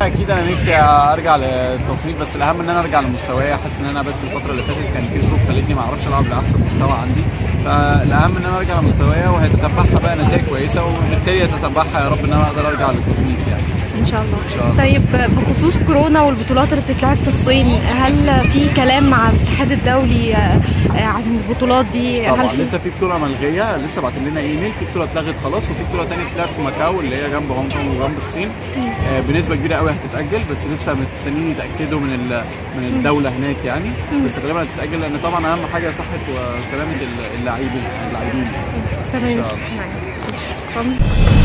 اكيد انا نفسي ارجع للتصنيف بس الاهم ان انا ارجع لمستواي حاسس ان انا بس الفتره اللي فاتت كان في ظروف خلتني ما اعرفش العب لاحسن مستوى عندي فالاهم ان انا ارجع لمستواي وهيتتبعها بقى نتائج كويسه وبالتالي يتتبعها يا رب ان انا اقدر ارجع للتصنيف يعني ان شاء الله, إن شاء الله. طيب بخصوص كورونا والبطولات اللي بتتلعب في الصين هل في كلام مع الاتحاد الدولي آه، آه، عن البطولات دي هل طبعا في لسه في بطوله ملغيه لسه باعتين لنا ايميل في بطوله اتلغت خلاص وفي بطوله ثانيه بتلعب في ماكاو اللي هي جنب هونج كونج وجنب الصين آه، بنسبه كبيره قوي هتتاجل بس لسه مستنيين يتاكدوا من ال- من الدوله هناك يعني بس غالبا هتتاجل لان طبعا اهم حاجه صحه وسلامه اللاعبين اللاعبين يعني. تمام إن شاء الله. شكرا